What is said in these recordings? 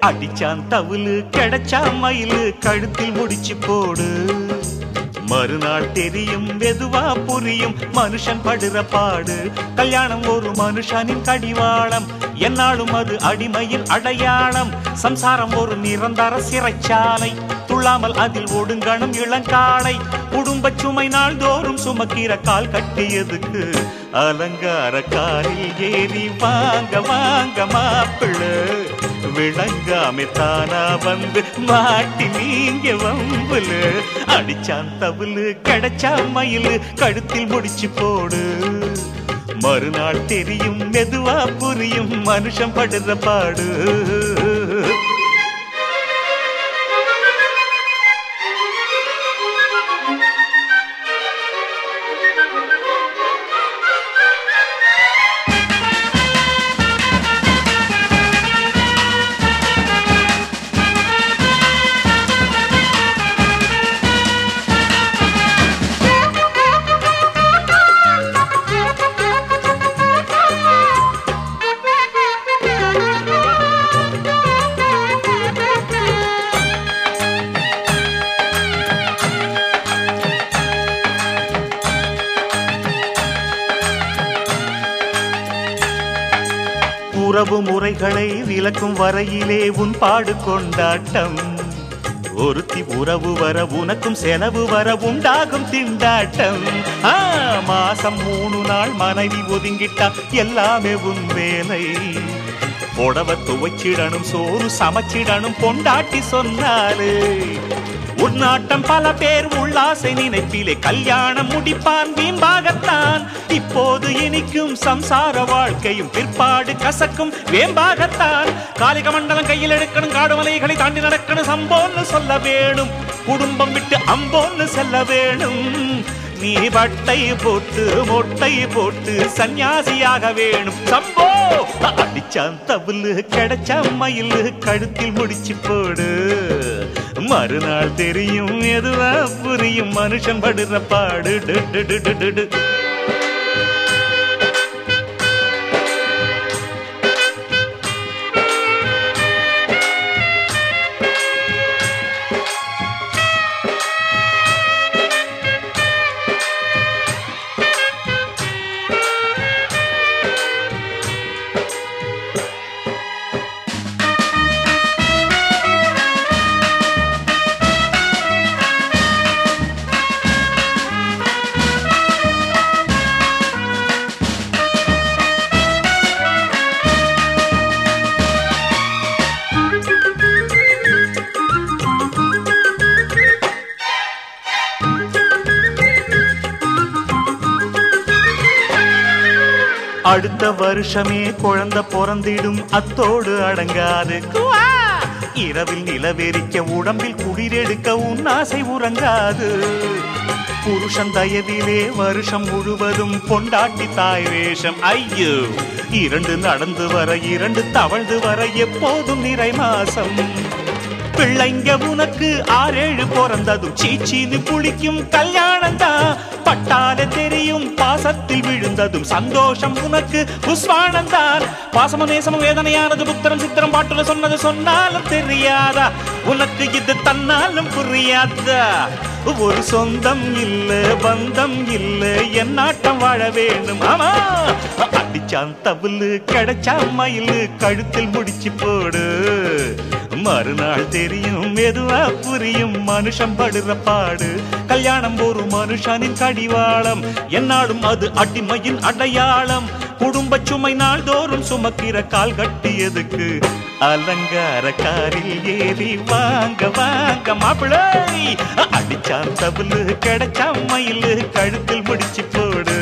அடிச்சான் தவுலு கிடைச்சா மயிலு கழுத்தில் முடிச்சு போடு மறுநாள் தெரியும் மெதுவா புரியும் மனுஷன் படுற பாடு கல்யாணம் ஒரு மனுஷனின் கடிவாளம் என்னாலும் அது அடிமையின் அடையாளம் சம்சாரம் ஒரு நிரந்தர சிறைச்சாலை துள்ளாமல் அதில் ஒடுங்கணும் இளங்காலை குடும்ப சுமை நாள்தோறும் சுமக்கிற கால் கட்டியதுக்கு அலங்கார காரில் ஏறி வாங்க வாங்க மாப்பிள்ளை விளங்காம தானா வந்து மாட்டி நீங்க வம்புல அடிச்சான் தவுலு கிடைச்சா மயிலு கழுத்தில் முடிச்சு போடு மறுநாள் தெரியும் மெதுவா புரியும் மனுஷன் படுற பாடு உறவு முறைகளை விளக்கும் வரையிலே உன் பாடு கொண்டாட்டம் ஒருத்தி உறவு வர உனக்கும் செலவு வர உண்டாகும் திண்டாட்டம் ஆ, மாசம் மூணு நாள் மனைவி ஒதுங்கிட்டா எல்லாமே உன் வேலை புடவ துவைச்சிடணும் சோறு சமைச்சிடணும் பொண்டாட்டி சொன்னாரு உன்னாட்டம் பல பேர் உல்லாசை நினைப்பிலே கல்யாணம் முடிப்பான் வீம்பாகத்தான் இப்போது இனிக்கும் சம்சார வாழ்க்கையும் பிற்பாடு கசக்கும் வேம்பாகத்தான் காலிக மண்டலம் கையில் எடுக்கணும் காடு மலைகளை தாண்டி நடக்கணும் சம்போன்னு சொல்ல வேணும் குடும்பம் விட்டு அம்போன்னு செல்ல வேணும் நீ வட்டை போட்டு மொட்டை போட்டு சந்நியாசியாக வேணும் சம்போ அடிச்சான் தவுலு கிடைச்சா மயிலு கழுத்தில் முடிச்சு போடு மறுநாள் தெரியும் எதுவா புரியும் மனுஷன் படுற பாடு டு, டு, டு, டு, டு, டு. அடுத்த வருஷமே குழந்தை பிறந்திடும் அத்தோடு அடங்காது குவா! இரவில் நிலவெறிக்க உடம்பில் குளிரெடுக்க உன் ஆசை உறங்காது புருஷன் தயவிலே வருஷம் முழுவதும் பொண்டாட்டி தாய் வேஷம் ஐயோ இரண்டு நடந்து வர இரண்டு தவழ்ந்து வர எப்போதும் நிறை மாசம் பிள்ளைங்க உனக்கு ஆறேழு பிறந்ததும் சீச்சீனு குளிக்கும் கல்யாணம் தான் பட்டால தெரியும் பாசத்தில் விழுந்ததும் சந்தோஷம் உனக்கு புஸ்வானம் தான் பாசமும் நேசமும் வேதனையானது புத்திரம் சித்திரம் பாட்டுல சொன்னது சொன்னாலும் தெரியாதா உனக்கு இது தன்னாலும் புரியாதா ஒரு சொந்தம் இல்ல பந்தம் இல்ல என் நாட்டம் வாழ வேண்டும் ஆமா அடிச்சான் தவுலு கிடைச்சா மயிலு கழுத்தில் முடிச்சு போடு மறுநாள் தெரியும் மெதுவா புரியும் மனுஷன் படுற பாடு கல்யாணம் ஒரு மனுஷனின் கடிவாளம் என்னாலும் அது அடிமையின் அடையாளம் குடும்ப சுமை நாள்தோறும் சுமக்கிற கால் கட்டியதுக்கு அலங்கார காரில் ஏறி வாங்க வாங்க மாப்பிள்ளை அடிச்சான் தபுலு கிடைச்சா மயிலு கழுத்தில் முடிச்சு போடு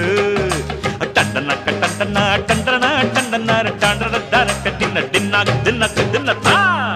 டண்டனக்க டண்டனா டண்டனா டண்டனா டண்டன டனக்க டின்ன டின்னாக்கு தின்னக்கு தின்னத்தா